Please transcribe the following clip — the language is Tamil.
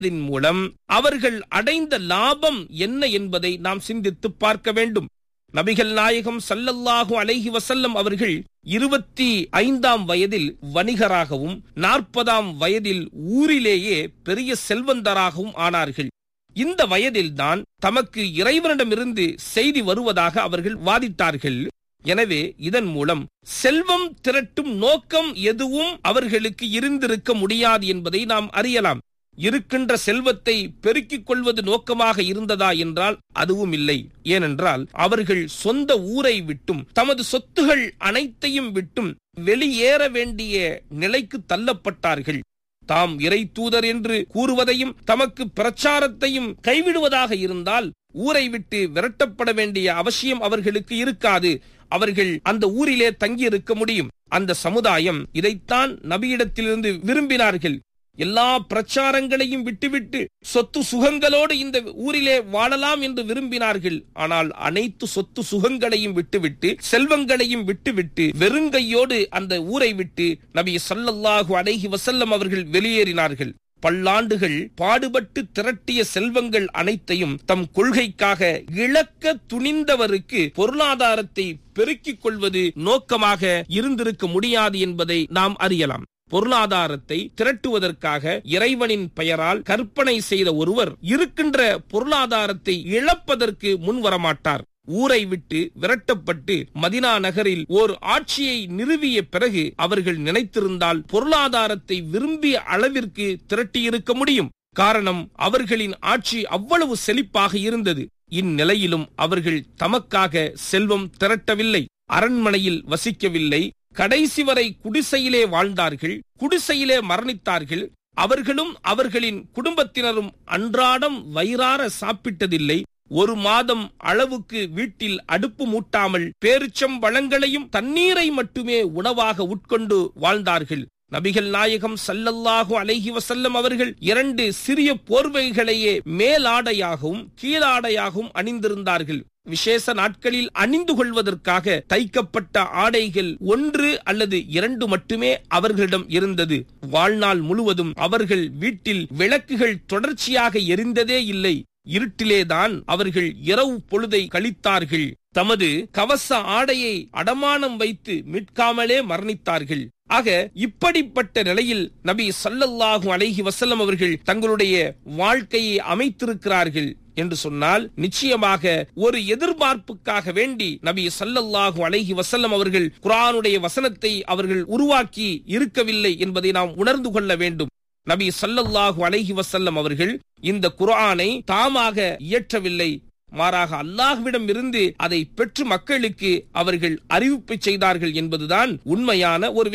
இதன் மூலம் அவர்கள் அடைந்த லாபம் என்ன என்பதை நாம் சிந்தித்து பார்க்க வேண்டும் நபிகள் நாயகம் சல்லல்லாஹு அலைஹி வசல்லம் அவர்கள் இருபத்தி ஐந்தாம் வயதில் வணிகராகவும் நாற்பதாம் வயதில் ஊரிலேயே பெரிய செல்வந்தராகவும் ஆனார்கள் இந்த வயதில்தான் தமக்கு இறைவனிடமிருந்து செய்தி வருவதாக அவர்கள் வாதிட்டார்கள் எனவே இதன் மூலம் செல்வம் திரட்டும் நோக்கம் எதுவும் அவர்களுக்கு இருந்திருக்க முடியாது என்பதை நாம் அறியலாம் இருக்கின்ற செல்வத்தை பெருக்கிக் கொள்வது நோக்கமாக இருந்ததா என்றால் அதுவும் இல்லை ஏனென்றால் அவர்கள் சொந்த ஊரை விட்டும் தமது சொத்துகள் அனைத்தையும் விட்டும் வெளியேற வேண்டிய நிலைக்கு தள்ளப்பட்டார்கள் தாம் இறை தூதர் என்று கூறுவதையும் தமக்கு பிரச்சாரத்தையும் கைவிடுவதாக இருந்தால் ஊரை விட்டு விரட்டப்பட வேண்டிய அவசியம் அவர்களுக்கு இருக்காது அவர்கள் அந்த ஊரிலே தங்கியிருக்க முடியும் அந்த சமுதாயம் இதைத்தான் நபியிடத்திலிருந்து விரும்பினார்கள் எல்லா பிரச்சாரங்களையும் விட்டுவிட்டு சொத்து சுகங்களோடு இந்த ஊரிலே வாழலாம் என்று விரும்பினார்கள் ஆனால் அனைத்து சொத்து சுகங்களையும் விட்டுவிட்டு செல்வங்களையும் விட்டுவிட்டு வெறுங்கையோடு அந்த ஊரை விட்டு நபி சல்லல்லாஹு அலைஹி வசல்லம் அவர்கள் வெளியேறினார்கள் பல்லாண்டுகள் பாடுபட்டு திரட்டிய செல்வங்கள் அனைத்தையும் தம் கொள்கைக்காக இழக்க துணிந்தவருக்கு பொருளாதாரத்தை பெருக்கிக் கொள்வது நோக்கமாக இருந்திருக்க முடியாது என்பதை நாம் அறியலாம் பொருளாதாரத்தை திரட்டுவதற்காக இறைவனின் பெயரால் கற்பனை செய்த ஒருவர் இருக்கின்ற பொருளாதாரத்தை இழப்பதற்கு முன்வரமாட்டார் ஊரை விட்டு விரட்டப்பட்டு மதினா நகரில் ஓர் ஆட்சியை நிறுவிய பிறகு அவர்கள் நினைத்திருந்தால் பொருளாதாரத்தை விரும்பிய அளவிற்கு திரட்டியிருக்க முடியும் காரணம் அவர்களின் ஆட்சி அவ்வளவு செழிப்பாக இருந்தது இந்நிலையிலும் அவர்கள் தமக்காக செல்வம் திரட்டவில்லை அரண்மனையில் வசிக்கவில்லை கடைசி வரை குடிசையிலே வாழ்ந்தார்கள் குடிசையிலே மரணித்தார்கள் அவர்களும் அவர்களின் குடும்பத்தினரும் அன்றாடம் வயிறார சாப்பிட்டதில்லை ஒரு மாதம் அளவுக்கு வீட்டில் அடுப்பு மூட்டாமல் பேரிச்சம் வளங்களையும் தண்ணீரை மட்டுமே உணவாக உட்கொண்டு வாழ்ந்தார்கள் நபிகள் நாயகம் சல்லல்லாஹு அலைஹி வசல்லம் அவர்கள் இரண்டு சிறிய போர்வைகளையே மேலாடையாகவும் கீழாடையாகவும் அணிந்திருந்தார்கள் விசேஷ நாட்களில் அணிந்து கொள்வதற்காக தைக்கப்பட்ட ஆடைகள் ஒன்று அல்லது இரண்டு மட்டுமே அவர்களிடம் இருந்தது வாழ்நாள் முழுவதும் அவர்கள் வீட்டில் விளக்குகள் தொடர்ச்சியாக எரிந்ததே இல்லை இருட்டிலேதான் அவர்கள் இரவு பொழுதை கழித்தார்கள் தமது கவச ஆடையை அடமானம் வைத்து மீட்காமலே மரணித்தார்கள் ஆக இப்படிப்பட்ட நிலையில் நபி சல்லல்லாஹு அலைஹி வசல்லம் அவர்கள் தங்களுடைய வாழ்க்கையை அமைத்திருக்கிறார்கள் என்று சொன்னால் நிச்சயமாக ஒரு எதிர்பார்ப்புக்காக வேண்டி நபி சல்லல்லாஹு அலைஹி வசல்லம் அவர்கள் குரானுடைய வசனத்தை அவர்கள் உருவாக்கி இருக்கவில்லை என்பதை நாம் உணர்ந்து கொள்ள வேண்டும் நபி சல்லல்லாஹு அலைஹி வசல்லம் அவர்கள் இந்த குர்ஆனை தாமாக இயற்றவில்லை மாறாக அல்லாஹ்விடம் இருந்து அதை பெற்று மக்களுக்கு அவர்கள் அறிவிப்பு செய்தார்கள் என்பதுதான் உண்மையான ஒரு